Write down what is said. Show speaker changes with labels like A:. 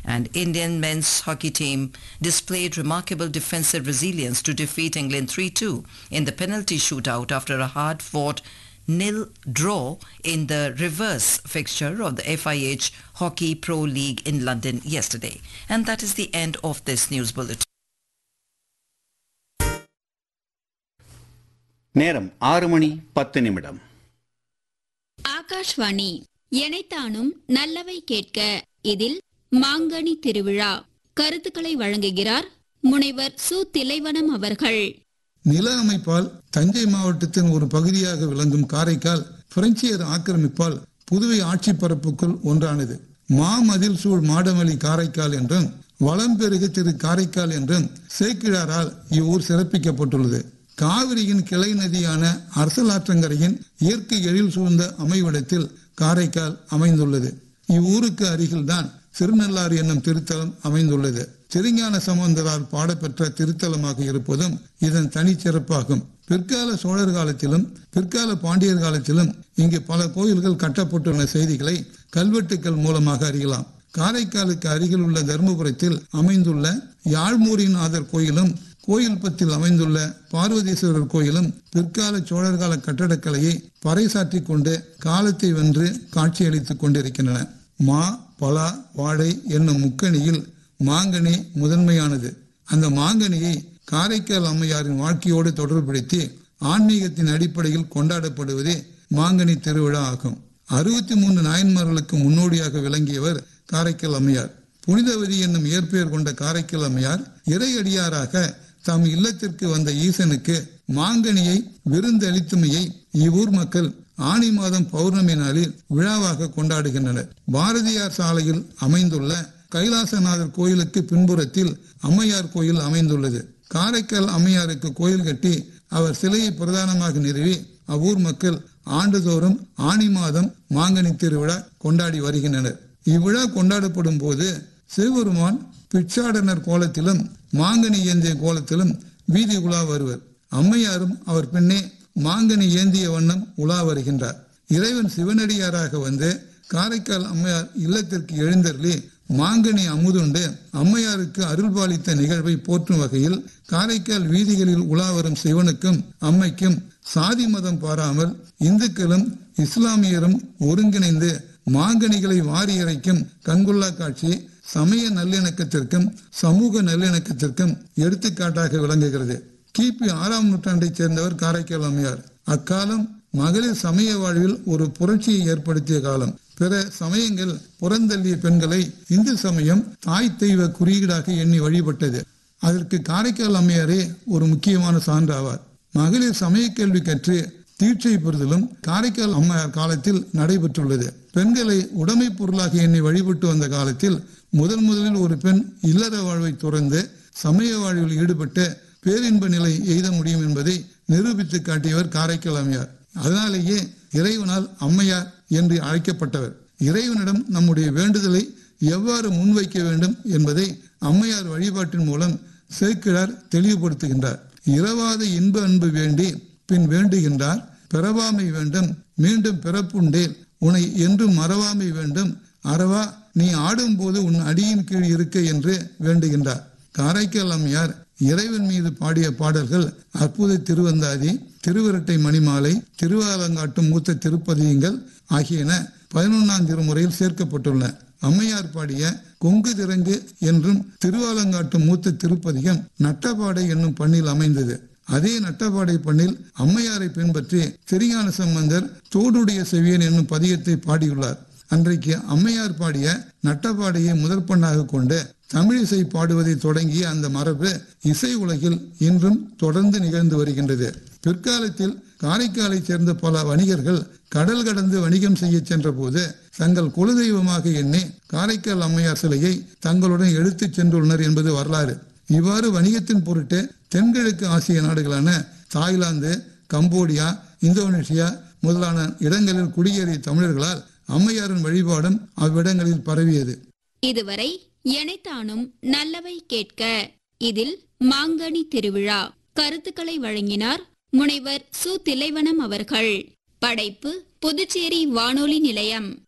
A: And Indian men's hockey team displayed remarkable defensive resilience to defeat England 3-2 in the penalty shootout after a hard-fought nil draw in the reverse fixture of the FIH Hockey Pro League in London yesterday. And that is the end of this news bulletin.
B: நேரம் ஆறு மணி பத்து நிமிடம்
C: ஆகாஷ்வாணி எனைத்தானும் நல்லவை கேட்க இதில் மாங்கனி திருவிழா கருத்துக்களை வழங்குகிறார் முனைவர் சு திலைவனம் அவர்கள்
D: நில அமைப்பால் தஞ்சை மாவட்டத்தின் ஒரு பகுதியாக விளங்கும் காரைக்கால் பிரெஞ்சியர் ஆக்கிரமிப்பால் புதுவை ஆட்சி பரப்புக்குள் ஒன்றானது மாமதில் சூழ் மாடமலி காரைக்கால் என்றும் வளம் பெருகு திரு காரைக்கால் என்றும் சேக்கிழாரால் இவ்வூர் சிறப்பிக்கப்பட்டுள்ளது காவிரியின் கிளை நதியான அரசலாற்றங்கரையின் இயற்கை எழில் சூழ்ந்த அமைவிடத்தில் காரைக்கால் அமைந்துள்ளது இவ்வூருக்கு அருகில்தான் திருநள்ளாறு என்னும் திருத்தலம் அமைந்துள்ளது திருஞான சம்பந்தரால் பாடப்பெற்ற திருத்தலமாக இருப்பதும் இதன் தனிச்சிறப்பாகும் பிற்கால சோழர் காலத்திலும் பிற்கால பாண்டியர் காலத்திலும் இங்கு பல கோயில்கள் கட்டப்பட்டுள்ள செய்திகளை கல்வெட்டுக்கள் மூலமாக அறியலாம் காரைக்காலுக்கு அருகில் உள்ள தர்மபுரத்தில் அமைந்துள்ள யாழ்மூரிநாதர் கோயிலும் கோயில்பத்தில் அமைந்துள்ள பார்வதீஸ்வரர் கோயிலும் பிற்கால சோழர் கால கட்டடக்கலையை பறைசாற்றி கொண்டு காலத்தை வென்று காட்சியளித்துக் கொண்டிருக்கின்றன மா பலா வாழை என்னும் முக்கணியில் மாங்கனி முதன்மையானது அந்த மாங்கனியை காரைக்கால் அம்மையாரின் வாழ்க்கையோடு தொடர்புபடுத்தி ஆன்மீகத்தின் அடிப்படையில் கொண்டாடப்படுவதே மாங்கனி திருவிழா ஆகும் அறுபத்தி மூன்று நாயன்மார்களுக்கு முன்னோடியாக விளங்கியவர் காரைக்கால் அம்மையார் புனிதவதி என்னும் இயற்பெயர் கொண்ட காரைக்கால் அம்மையார் இறையடியாராக தம் இல்லத்திற்கு வந்த ஈசனுக்கு மாங்கனியை விருந்தளித்துமையை இவ்வூர் மக்கள் ஆனி மாதம் பௌர்ணமி நாளில் விழாவாக கொண்டாடுகின்றனர் பாரதியார் சாலையில் அமைந்துள்ள கைலாசநாதர் கோயிலுக்கு பின்புறத்தில் அம்மையார் கோயில் அமைந்துள்ளது காரைக்கால் அம்மையாருக்கு கோயில் கட்டி அவர் சிலையை பிரதானமாக நிறுவி அவ்வூர் மக்கள் ஆண்டுதோறும் ஆனி மாதம் மாங்கனி திருவிழா கொண்டாடி வருகின்றனர் இவ்விழா கொண்டாடப்படும் போது சிவபெருமான் பிச்சாடனர் கோலத்திலும் மாங்கனி ஏந்திய கோலத்திலும் வீதி உலா வருவர் அம்மையாரும் அவர் பின்னே மாங்கனி ஏந்திய வண்ணம் உலா வருகின்றார் இறைவன் சிவனடியாராக வந்து காரைக்கால் அம்மையார் இல்லத்திற்கு எழுந்தருளி மாங்கனி அமுதுண்டு அம்மையாருக்கு அருள்பாலித்த நிகழ்வை போற்றும் வகையில் காரைக்கால் வீதிகளில் உலா வரும் சிவனுக்கும் அம்மைக்கும் சாதி மதம் பாராமல் இந்துக்களும் இஸ்லாமியரும் ஒருங்கிணைந்து மாங்கனிகளை வாரி இறைக்கும் கண்கொள்ளா காட்சி சமய நல்லிணக்கத்திற்கும் சமூக நல்லிணக்கத்திற்கும் எடுத்துக்காட்டாக விளங்குகிறது கிபி ஆறாம் நூற்றாண்டைச் சேர்ந்தவர் காரைக்கால் அம்மையார் அக்காலம் மகளிர் சமய வாழ்வில் ஒரு புரட்சியை ஏற்படுத்திய காலம் பிற சமயங்கள் புறந்தள்ளிய பெண்களை இந்து சமயம் தாய் தெய்வ குறியீடாக எண்ணி வழிபட்டது அதற்கு காரைக்கால் அம்மையாரே ஒரு முக்கியமான சான்றாவார் மகளிர் சமய கேள்வி கற்று தீட்சை பெறுதலும் காரைக்கால் அம்மையார் காலத்தில் நடைபெற்றுள்ளது பெண்களை உடைமை பொருளாக எண்ணி வழிபட்டு வந்த காலத்தில் முதன் முதலில் ஒரு பெண் இல்லற வாழ்வை துறந்து சமய வாழ்வில் ஈடுபட்டு பேரின்ப நிலை எய்த முடியும் என்பதை நிரூபித்து காட்டியவர் காரைக்கால் அம்மையார் அதனாலேயே இறைவனால் அம்மையார் என்று அழைக்கப்பட்டவர் இறைவனிடம் நம்முடைய வேண்டுதலை எவ்வாறு முன்வைக்க வேண்டும் என்பதை அம்மையார் வழிபாட்டின் மூலம் சேக்கிழார் தெளிவுபடுத்துகின்றார் இரவாத இன்ப அன்பு வேண்டி பின் வேண்டுகின்றார் பிறவாமை வேண்டும் மீண்டும் பிறப்புண்டேல் உன்னை என்றும் மறவாமை வேண்டும் அறவா நீ ஆடும்போது உன் அடியின் கீழ் இருக்க என்று வேண்டுகின்றார் காரைக்கால் அம்மையார் இறைவன் மீது பாடிய பாடல்கள் அற்புத திருவந்தாதி திருவிரட்டை மணிமாலை திருவாலங்காட்டும் மூத்த திருப்பதியங்கள் ஆகியன பதினொன்னாம் திருமுறையில் சேர்க்கப்பட்டுள்ளன அம்மையார் பாடிய கொங்கு திறங்கு என்றும் திருவாலங்காட்டும் மூத்த திருப்பதிகம் நட்டபாடை என்னும் பண்ணில் அமைந்தது அதே நட்டபாடை பண்ணில் அம்மையாரை பின்பற்றி திருஞான சம்பந்தர் தோடுடைய செவியன் என்னும் பதியத்தை பாடியுள்ளார் அன்றைக்கு அம்மையார் பாடிய நட்டபாடையை முதற் பண்ணாக கொண்டு தமிழிசை பாடுவதை தொடங்கிய அந்த மரபு இசை உலகில் இன்றும் தொடர்ந்து நிகழ்ந்து வருகின்றது பிற்காலத்தில் காரைக்காலை சேர்ந்த பல வணிகர்கள் கடல் கடந்து வணிகம் செய்ய சென்ற போது தங்கள் குலதெய்வமாக எண்ணி காரைக்கால் அம்மையார் சிலையை தங்களுடன் எடுத்துச் சென்றுள்ளனர் என்பது வரலாறு இவ்வாறு வணிகத்தின் பொருட்டு தென்கிழக்கு ஆசிய நாடுகளான தாய்லாந்து கம்போடியா இந்தோனேஷியா முதலான இடங்களில் குடியேறிய தமிழர்களால் அம்மையாரின் வழிபாடும் அவ்விடங்களில் பரவியது
C: இதுவரை எனைத்தானும் நல்லவை கேட்க இதில் மாங்கனி திருவிழா கருத்துக்களை வழங்கினார் முனைவர் சு திலைவனம் அவர்கள் படைப்பு புதுச்சேரி வானொலி நிலையம்